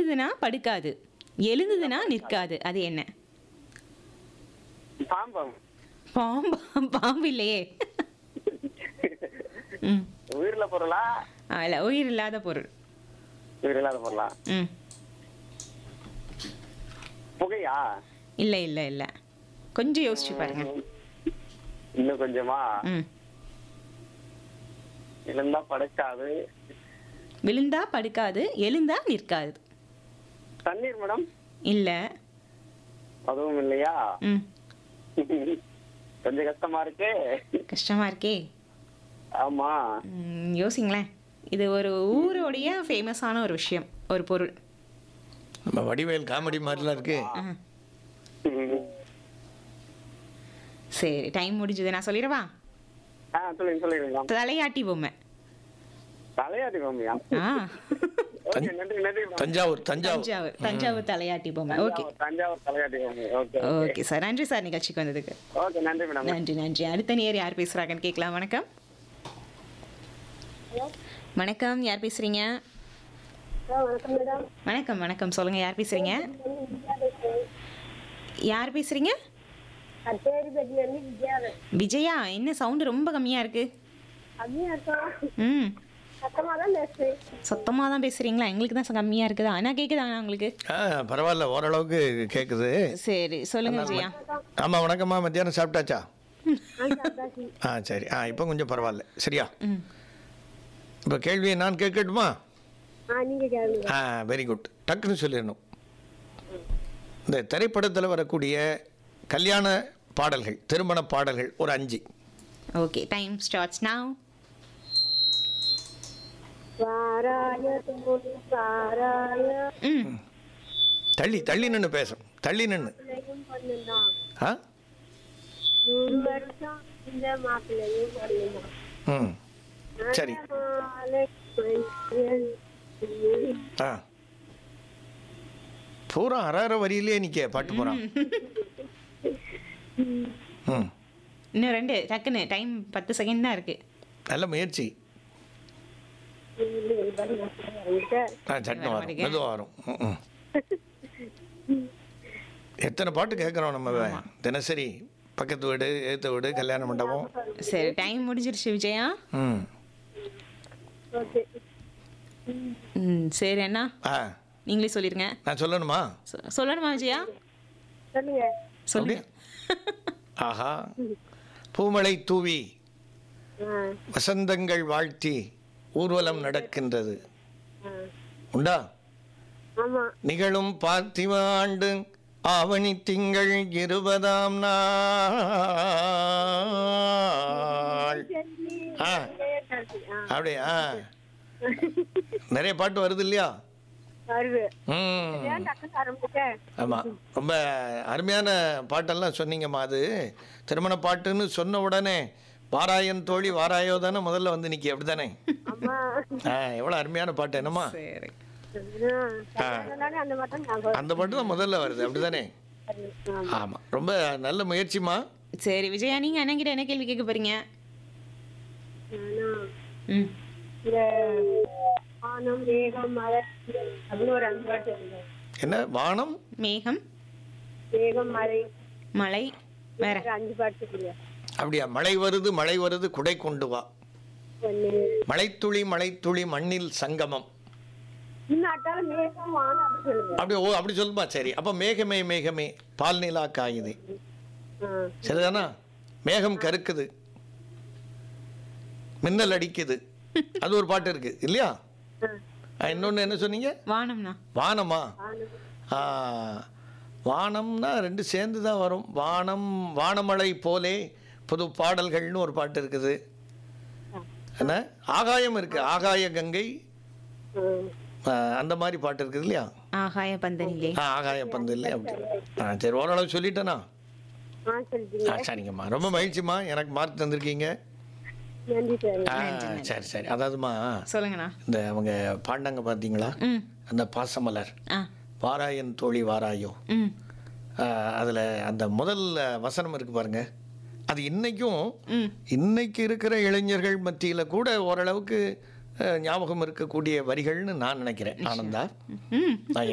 விழுந்ததுன்னா படுக்காது எழுந்ததுன்னா நிற்காது அது என்ன பாம்பம் பாம்பு பாம்பு இல்லையே ம் உயிரில பொருளா இல்ல உயிர் இல்லாத பொருள் உயிர் இல்லாத பொருளா ம் புகையா இல்ல இல்ல இல்ல கொஞ்சம் யோசிச்சு பாருங்க இன்னும் கொஞ்சமா ம் இருந்தா படைக்காது விழுந்தா படுக்காது எழுந்தா நிற்காது தண்ணீர் மேடம் இல்ல அதுவும் இல்லையா ம் கொஞ்சம் கஷ்டமா இருக்கு கஷ்டமா இருக்கே ஆமா ம், யோசிங்களேன் இது ஒரு ஊரோடைய ஃபேமஸான ஒரு விஷயம் ஒரு பொருள் நம்ம வடிவேல் காமெடி மாதிரிலாம் இருக்கு ஆ. சரி டைம் முடிஞ்சது நான் சொல்லிடவா ஆ சொல்லுங்க சொல்லுங்க தலையாட்டி பொம்மை தலையாட்டி பொம்மையா ஆ ஓகே நன்றி நன்றி madam. தஞ்சாவூர் தஞ்சாவூர் தஞ்சாவூர் தஞ்சாவூர் தலையாட்டி பொம்மை ஓகே தஞ்சாவூர், தஞ்சாவூர் தலையாட்டி பொம்மை ஓகே ஓகே சார் நன்றி சார் நிகழ்ச்சிக்கு வந்ததுக்கு ஓகே நன்றி மேடம் நன்றி நன்றி அடுத்த நேர் யார் பேசுறாங்கன்னு கேட்கலாம் வணக்கம் வணக்கம் யார் பேசுறீங்க வணக்கம் வணக்கம் சொல்லுங்க யார் பேசுறீங்க யார் பேசுறீங்க விஜயா என்ன சவுண்டு ரொம்ப கம்மியா இருக்கு ம் சத்தமாக தான் பேசுறீங்களா எங்களுக்கு தான் கம்மியா இருக்குதா ஆனா கேக்குதா உங்களுக்கு ஆ பரவாயில்ல ஓரளவுக்கு கேட்குது சரி சொல்லுங்க விஜயா ஆமாம் வணக்கம்மா மத்தியானம் சாப்பிட்டாச்சா ஆ சரி ஆ இப்போ கொஞ்சம் பரவாயில்ல சரியா ம் இப்போ கேள்வியை நான் கேட்கட்டுமா ஆ வெரி குட் டக்குன்னு சொல்லிடணும் இந்த திரைப்படத்தில் வரக்கூடிய கல்யாண பாடல்கள் திருமண பாடல்கள் ஒரு அஞ்சு ஓகே டைம் ஸ்டார்ட்ஸ் now ம் தள்ளி தள்ளி நின்று பேசும் தள்ளி நின்று ஆ ம் சரி ஆ பூரா அரை அரை வரியிலே நிற்க பாட்டு போகிறான் ம் இன்னும் ரெண்டு டக்குன்னு டைம் பத்து செகண்ட் தான் இருக்கு நல்ல முயற்சி ஆ சட்டம் வரும் மாட்டேங்க. மெதுவாக வரும் ம், ம். எத்தனை பாட்டு கேட்குறோம் நம்ம தினசரி பக்கத்து வீடு ஏற்ற வீடு கல்யாண மண்டபம் சரி டைம் முடிஞ்சிருச்சு விஜயா ம் ம் சரி அண்ணா ஆ நீங்களே சொல்லிருங்க நான் சொல்லணுமா சொ- சொல்லணுமா விஜயா சொல்லுங்க ஆஹா பூமழை தூவி வசந்தங்கள் வாழ்த்தி ஊர்வலம் நடக்கின்றது உண்டா நிகழும் பார்த்திவ ஆண்டு ஆவணி திங்கள் இருபதாம் நாள் ஆ அப்படியா ஆ. நிறைய பாட்டு வருது இல்லையா ம் ஆமாம் ரொம்ப அருமையான பாட்டெல்லாம் சொன்னீங்கம்மா அது திருமண பாட்டுன்னு சொன்ன உடனே வாராயன் தோழி வாராயோ தானே முதல்ல வந்து நிற்கி அப்படி தானே ஆ எவ்வளோ அருமையான பாட்டு என்னம்மா சரி அந்த பாட்டு தான் முதல்ல வருது அப்படி தானே ஆமாம் ரொம்ப நல்ல முயற்சிம்மா சரி விஜயா நீங்க அண்ணங்கிட்ட என்ன கேள்வி கேட்க போறீங்க ம் என்ன வானம் மேகம் மலை வேற அப்படியா மழை வருது மழை வருது குடை கொண்டு வா மழைத்துளி மழைத்துளி மண்ணில் சங்கமம் அப்படி ஓ அப்படி சொல்லுமா சரி அப்போ மேகமே மேகமே பால் நிலா காயுது சரிதானா மேகம் கருக்குது மின்னல் அடிக்குது அது ஒரு பாட்டு இருக்கு இல்லையா ஆ, இன்னொன்னு என்ன சொன்னீங்க வானம்னா வானமா ஆ, வானம்னா ரெண்டு சேர்ந்து தான் வரும் வானம் வானமழை போலே புது பாடல்கள்னு ஒரு பாட்டு இருக்குது என்ன ஆகாயம் இருக்கு ஆகாய கங்கை ஆ, அந்த மாதிரி பாட்டு இருக்குது இல்லையா ஆகாய பந்தனிலே ஆ ஆகாய பந்து இல்லை அப்படி ஆ சரி ஓரளவு சொல்லிட்டேனா ஆ சரிங்கம்மா ரொம்ப மகிழ்ச்சிம்மா எனக்கு மார்க் தந்திருக்கீங்க ஆ சரி சரி அதாவதுமா சொல்லுங்கண்ணா இந்த அவங்க பாண்டாங்க பார்த்தீங்களா ம் அந்த பாசமலர் ஆ வாராயன் தோழி வாராயோ ம் அதில் அந்த முதல் வசனம் இருக்கு பாருங்க அது இன்னைக்கும் ம் இன்னைக்கு இருக்கிற இளைஞர்கள் மத்தியில் கூட ஓரளவுக்கு அஹ், ஞாபகம் இருக்கக்கூடிய வரிகள்னு நான் நினைக்கிறேன் ஆனந்தா ம் நான்